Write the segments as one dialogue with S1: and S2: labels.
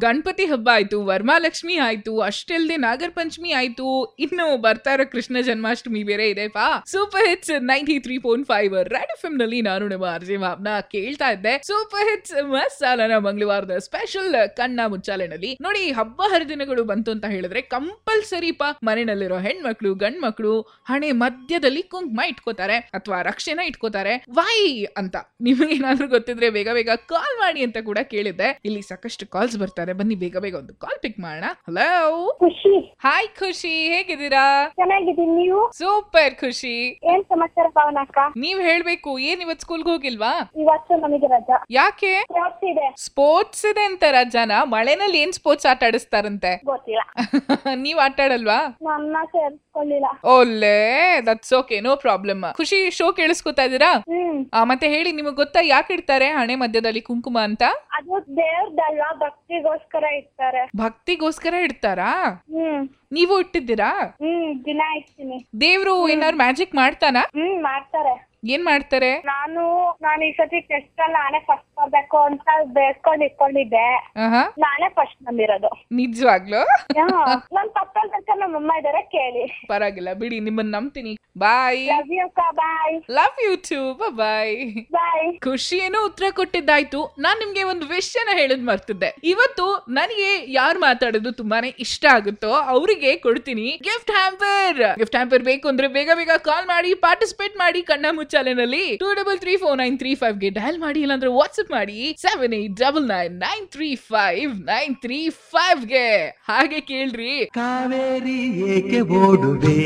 S1: ಗಣಪತಿ ಹಬ್ಬ ಆಯ್ತು ವರಮಹಾಲಕ್ಷ್ಮಿ ಆಯ್ತು ಅಷ್ಟಲ್ದೆ ನಾಗರ ಪಂಚಮಿ ಆಯ್ತು ಇನ್ನು ಬರ್ತಾ ಇರೋ ಕೃಷ್ಣ ಜನ್ಮಾಷ್ಟಮಿ ಬೇರೆ ಇದೆ ಪಾ super hits ninety three point five red F M ನಲ್ಲಿ ನಾನು ನಿಮ್ಮ ಅರ್ಜಿ ಭಾವನ ಕೇಳ್ತಾ ಇದ್ದೆ ಸೂಪರ್ ಹಿಟ್ಸ್ ಮಸಾಲನ ಮಂಗಳವಾರದ ಸ್ಪೆಷಲ್ ಕಣ್ಣ ಮುಚ್ಚಾಲೆನಲ್ಲಿ ನೋಡಿ ಹಬ್ಬ ಹರಿದಿನಗಳು ಬಂತು ಅಂತ ಹೇಳಿದ್ರೆ ಕಂಪಲ್ಸರಿ ಪಾ ಮನೆಯಲ್ಲಿರೋ ಹೆಣ್ಮಕ್ಳು ಗಂಡ್ ಮಕ್ಳು ಹಣೆ ಮಧ್ಯದಲ್ಲಿ ಕುಂಕುಮ ಇಟ್ಕೋತಾರೆ ಅಥವಾ ರಕ್ಷೆನ ಇಟ್ಕೋತಾರೆ ವೈ ಅಂತ ನಿಮಗೆ ಏನಾದ್ರೂ ಗೊತ್ತಿದ್ರೆ ಬೇಗ ಬೇಗ ಕಾಲ್ ಮಾಡಿ ಅಂತ ಕೂಡ ಕೇಳಿದ್ದೆ ಇಲ್ಲಿ ಸಾಕಷ್ಟು ಕಾಲ್ಸ್ ಬರ್ತಾರೆ ಬನ್ನಿ ಬೇಗ ಬೇಗ ಒಂದು ಕಾಲ್ ಪಿಕ್ ಮಾಡೋಣ ಹಲೋ
S2: ಖುಷಿ
S1: ಹಾಯ್ ಖುಷಿ ಹೇಗಿದ್ದೀರಾ
S2: ಚೆನ್ನಾಗಿದ್ದೀನಿ ನೀವು
S1: ಸೂಪರ್ ಖುಷಿ
S2: ಏನ್ ಸಮಾಚಾರ ಭಾವನ ಅಕ್ಕ
S1: ನೀವ್ ಹೇಳ್ಬೇಕು ಏನ್ ಇವತ್ ಸ್ಕೂಲ್ಗೆ ಹೋಗಿಲ್ವಾ
S2: ಇವತ್ತು ನಮಗೆ ರಜಾ
S1: ಯಾಕೆ
S2: ಸ್ಪೋರ್ಟ್ಸ್ ಇದೆ
S1: ಸ್ಪೋರ್ಟ್ಸ್ ಇದೆ ಅಂತ ರಜಾನ ಮಳೆನಲ್ಲಿ ಏನ್ ಸ್ಪೋರ್ಟ್ಸ್ ಆಟ ಆಡಿಸ್ತಾರಂತೆ
S2: ಗೊತ್ತಿಲ್ಲ
S1: ನೀವ್ ಆಟ ಆಡಲ್ವಾ
S2: ನನ್ನ ಸೇರ್ಸ್ಕೊಳ್ಳಿಲ್ಲ
S1: ಓಲ್ಲೆ that's okay no problem Khushi show ಕೇಳಿಸ್ಕೊತಾ ಇದೀರಾ
S2: ಹ್ಮ್
S1: ಆ, ಮತ್ತೆ ಹೇಳಿ ನಿಮಗೆ ಗೊತ್ತಾ ಯಾಕೆ ಇಡ್ತಾರೆ ಹಣೆ ಮಧ್ಯದಲ್ಲಿ ಕುಂಕುಮ ಅಂತ
S2: ಅದು ದೇವ್ರದಲ್ವಾ ಭಕ್ತಿಗೋಸ್ಕರ ಇರ್ತಾರೆ
S1: ಭಕ್ತಿಗೋಸ್ಕರ ಇಡ್ತಾರಾ
S2: ಹ್ಮ್
S1: ನೀವು ಇಟ್ಟಿದ್ದೀರಾ
S2: ಹ್ಮ್ ದಿನ ಇರ್ತೀನಿ
S1: ದೇವ್ರು ಏನಾದ್ರು ಮ್ಯಾಜಿಕ್ ಮಾಡ್ತಾನ
S2: ಹ್ಮ್ ಮಾಡ್ತಾರೆ
S1: ಏನ್ ಮಾಡ್ತಾರೆ
S2: ನಾನು ನಾನು ಈ ಸತಿ ಟೆಸ್ಟ್ ಅಲ್ಲಿ ನಾನೇ ಫಸ್ಟ್ ಬರ್ಬೇಕು ಅಂತ ಬೇಡ್ಕೊಂಡ್ ಇಟ್ಕೊಂಡಿದ್ದೆ
S1: ಆಹಾ
S2: ನಾನೇ ಫಸ್ಟ್ ಬಂದಿರೋದು
S1: ನಿಜವಾಗ್ಲು
S2: ನನ್ ಪಕ್ಕದ ತನಕ ನಮ್ಮ ಅಮ್ಮ ಇದಾರೆ ಕೇಳಿ
S1: ಪರವಾಗಿಲ್ಲ ಬಿಡಿ ನಿಮ್ಮನ್ನ ನಂಬ್ತೀನಿ ಬಾಯ್
S2: ಲವ್ ಯು ಅಕ್ಕ bye
S1: love you too bye
S2: bye
S1: Khushi ಏನೋ ಉತ್ತರ ಕೊಟ್ಟಿದ್ದಾಯ್ತು ನಾನ್ ನಿಮ್ಗೆ ಒಂದು ವಿಷಯನ ಹೇಳದ್ ಮರ್ತಿದ್ದೆ ಇವತ್ತು ನನಗೆ ಯಾರು ಮಾತಾಡೋದು ತುಂಬಾನೇ ಇಷ್ಟ ಆಗುತ್ತೋ ಅವರಿಗೆ ಕೊಡ್ತೀನಿ ಗಿಫ್ಟ್ ಹ್ಯಾಂಪರ್ ಗಿಫ್ಟ್ ಹ್ಯಾಂಪರ್ ಬೇಕು ಅಂದ್ರೆ ಬೇಗ ಬೇಗ ಕಾಲ್ ಮಾಡಿ ಪಾರ್ಟಿಸಿಪೇಟ್ ಮಾಡಿ ಕಣ್ಣ ಮುಚ್ಚಾಲೆನಲ್ಲಿ two double three four nine three five ಗೆ ಡಯಲ್ ಮಾಡಿ ಇಲ್ಲಾಂದ್ರೆ ವಾಟ್ಸ್ಆಪ್ ಮಾಡಿ seven eight double nine nine three five nine three five ಗೆ ಹಾಗೆ ಕೇಳ್ರಿ
S3: ಕಾವೇರಿ ಏಕೆ ಓಡುವೆ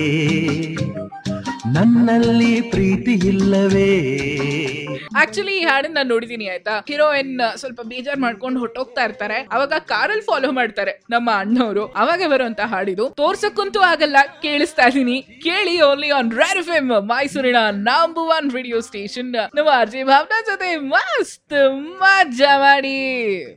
S3: ನನ್ನಲ್ಲಿ ಪ್ರೀತಿ ಇಲ್ಲವೇ
S1: ಆಕ್ಚುಲಿ ಈ ಹಾಡನ್ನ ನಾನು ನೋಡಿದೀನಿ ಆಯ್ತಾ ಹೀರೋಯಿನ್ ಸ್ವಲ್ಪ ಬೇಜಾರ್ ಮಾಡ್ಕೊಂಡು ಹೊಟ್ಟೋಗ್ತಾ ಇರ್ತಾರೆ ಅವಾಗ ಕಾರಲ್ಲಿ ಫಾಲೋ ಮಾಡ್ತಾರೆ ನಮ್ಮ ಅಣ್ಣವರು ಅವಾಗ ಬರುವಂತ ಹಾಡಿದು ತೋರ್ಸಕ್ಕಂತೂ ಆಗಲ್ಲ ಕೇಳಿಸ್ತಾ ಇದೀನಿ ಕೇಳಿ only on red F M ಮೈಸೂರಿನ ನಂಬರ್ ಒನ್ ರೇಡಿಯೋ ಸ್ಟೇಷನ್ ನಮ್ಮ ಆರ್ಜೆ ಭಾವನಾ ಜೊತೆ ಮಸ್ತ್ ಮಜಾ ಮಾಡಿ